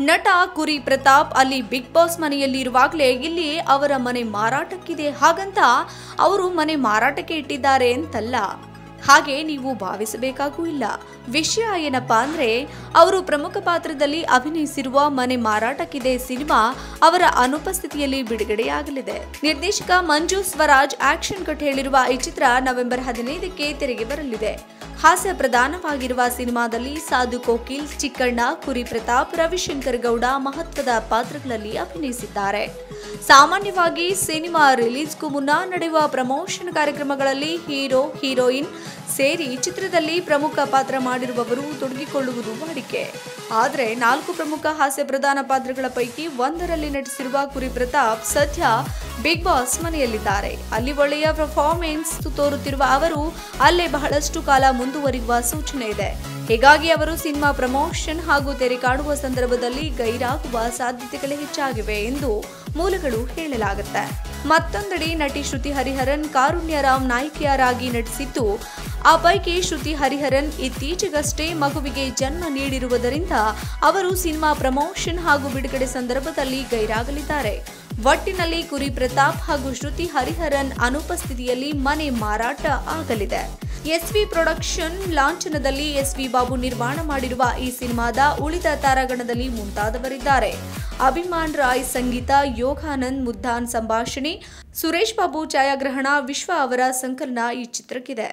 ನಟ ಕುರಿ ಪ್ರತಾಪ್ ಅಲ್ಲಿ ಬಿಗ್ ಬಾಸ್ ಮನೆಯಲ್ಲಿ ಇರುವಾಗಲೇ ಇಲ್ಲಿ ಅವರ ಮನೆ ಮಾರಾಟಕ್ಕಿದೆ ಹಾಗಂತ ಅವರು ಮನೆ ಮಾರಾಟಕ್ಕೆ ಇಟ್ಟಿದ್ದಾರೆ ಅಂತಲ್ಲ ಹಾಗೆ ನೀವು ಭಾವಿಸಬೇಕಾಗೂ ಇಲ್ಲ ವಿಷಯ ಏನಪ್ಪಾ ಅಂದ್ರೆ ಅವರು ಪ್ರಮುಖ ಪಾತ್ರದಲ್ಲಿ ಅಭಿನಯಿಸಿರುವ ಮನೆ ಮಾರಾಟಕ್ಕಿದೆ ಸಿನಿಮಾ ಅವರ ಅನುಪಸ್ಥಿತಿಯಲ್ಲಿ ಬಿಡುಗಡೆಯಾಗಲಿದೆ ನಿರ್ದೇಶಕ ಮಂಜು ಸ್ವರಾಜ್ ಆಕ್ಷನ್ ಕಟ್ ಹೇಳಿರುವ ಈ ಚಿತ್ರ ನವೆಂಬರ್ ಹದಿನೈದಕ್ಕೆ ತೆರೆಗೆ ಬರಲಿದೆ ಹಾಸ್ಯ ಪ್ರಧಾನವಾಗಿರುವ ಸಿನಿಮಾದಲ್ಲಿ ಸಾಧು ಕೋಕಿಲ್ ಚಿಕ್ಕಣ್ಣ ಕುರಿ ಪ್ರತಾಪ್ ರವಿಶಂಕರ್ ಗೌಡ ಮಹತ್ವದ ಪಾತ್ರಗಳಲ್ಲಿ ಅಭಿನಯಿಸಿದ್ದಾರೆ ಸಾಮಾನ್ಯವಾಗಿ ಸಿನಿಮಾ ರಿಲೀಸ್ಗೂ ಮುನ್ನ ನಡೆಯುವ ಪ್ರಮೋಷನ್ ಕಾರ್ಯಕ್ರಮಗಳಲ್ಲಿ ಹೀರೋ ಹೀರೋಯಿನ್ ಸೇರಿ ಚಿತ್ರದಲ್ಲಿ ಪ್ರಮುಖ ಪಾತ್ರ ಮಾಡಿರುವವರು ತೊಡಗಿಕೊಳ್ಳುವುದು ವಾಡಿಕೆ ಆದರೆ ನಾಲ್ಕು ಪ್ರಮುಖ ಹಾಸ್ಯ ಪ್ರಧಾನ ಪಾತ್ರಗಳ ಪೈಕಿ ಒಂದರಲ್ಲಿ ನಟಿಸಿರುವ ಕುರಿ ಪ್ರತಾಪ್ ಸದ್ಯ ಬಿಗ್ ಬಾಸ್ ಮನೆಯಲ್ಲಿದ್ದಾರೆ ಅಲ್ಲಿ ಒಳ್ಳೆಯ ಪರ್ಫಾರ್ಮೆನ್ಸ್ ತೋರುತ್ತಿರುವ ಅವರು ಅಲ್ಲೇ ಬಹಳಷ್ಟು ಕಾಲ ಮುಂದುವರಿಯುವ ಸೂಚನೆ ಇದೆ ಹೀಗಾಗಿ ಅವರು ಸಿನಿಮಾ ಪ್ರಮೋಷನ್ ಹಾಗೂ ತೆರೆ ಕಾಣುವ ಸಂದರ್ಭದಲ್ಲಿ ಗೈರಾಗುವ ಸಾಧ್ಯತೆಗಳೇ ಹೆಚ್ಚಾಗಿವೆ ಎಂದು ಮೂಲಗಳು ಹೇಳಲಾಗುತ್ತೆ ಮತ್ತೊಂದೆಡೆ ನಟಿ ಶ್ರುತಿ ಹರಿಹರನ್ ಕಾರುಣ್ಯರಾಮ್ ನಾಯಕಿಯರಾಗಿ ನಟಿಸಿದ್ದು ಆ ಪೈಕಿ ಶ್ರುತಿ ಹರಿಹರನ್ ಇತ್ತೀಚೆಗಷ್ಟೇ ಮಗುವಿಗೆ ಜನ್ಮ ನೀಡಿರುವುದರಿಂದ ಅವರು ಸಿನಿಮಾ ಪ್ರಮೋಷನ್ ಹಾಗೂ ಬಿಡುಗಡೆ ಸಂದರ್ಭದಲ್ಲಿ ಗೈರಾಗಲಿದ್ದಾರೆ ಒಟ್ಟಿನಲ್ಲಿ ಕುರಿ ಪ್ರತಾಪ್ ಹಾಗೂ ಶ್ರುತಿ ಹರಿಹರನ್ ಅನುಪಸ್ಥಿತಿಯಲ್ಲಿ ಮನೆ ಮಾರಾಟ ಆಗಲಿದೆ ಎಸ್ವಿ ಪ್ರೊಡಕ್ಷನ್ ಲಾಂಛನದಲ್ಲಿ ಎಸ್ವಿ ಬಾಬು ನಿರ್ಮಾಣ ಮಾಡಿರುವ ಈ ಸಿನಿಮಾದ ಉಳಿದ ತಾರಾಗಣದಲ್ಲಿ ಮುಂತಾದವರಿದ್ದಾರೆ ಅಭಿಮಾನ್ ರಾಯ್ ಸಂಗೀತ ಯೋಗಾನಂದ್ ಮುದ್ದಾನ್ ಸಂಭಾಷಣೆ ಸುರೇಶ್ ಬಾಬು ಛಾಯಾಗ್ರಹಣ ವಿಶ್ವ ಅವರ ಸಂಕಲನ ಈ ಚಿತ್ರಕ್ಕಿದೆ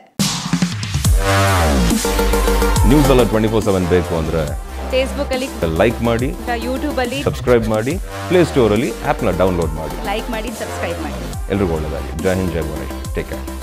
ನ್ಯೂಸ್ ಎಲ್ಲ ಟ್ವೆಂಟಿ ಫೋರ್ ಸೆವೆನ್ ಬೇಕು ಅಂದರೆ ಫೇಸ್ಬುಕ್ ಅಲ್ಲಿ ಲೈಕ್ ಮಾಡಿ ಯೂಟ್ಯೂಬ್ ಅಲ್ಲಿ ಸಬ್ಸ್ಕ್ರೈಬ್ ಮಾಡಿ ಪ್ಲೇಸ್ಟೋರಲ್ಲಿ ಆ್ಯಪ್ನ ಡೌನ್ಲೋಡ್ ಮಾಡಿ ಲೈಕ್ ಮಾಡಿ ಸಬ್ಸ್ಕ್ರೈಬ್ ಮಾಡಿ ಎಲ್ರಿಗೂ ಒಳ್ಳೆಯದಾಗಿ ಜೈ ಹಿಂದ್ ಜೈ ಗಣೇಶ್ ಟೇಕ್ ಕೇರ್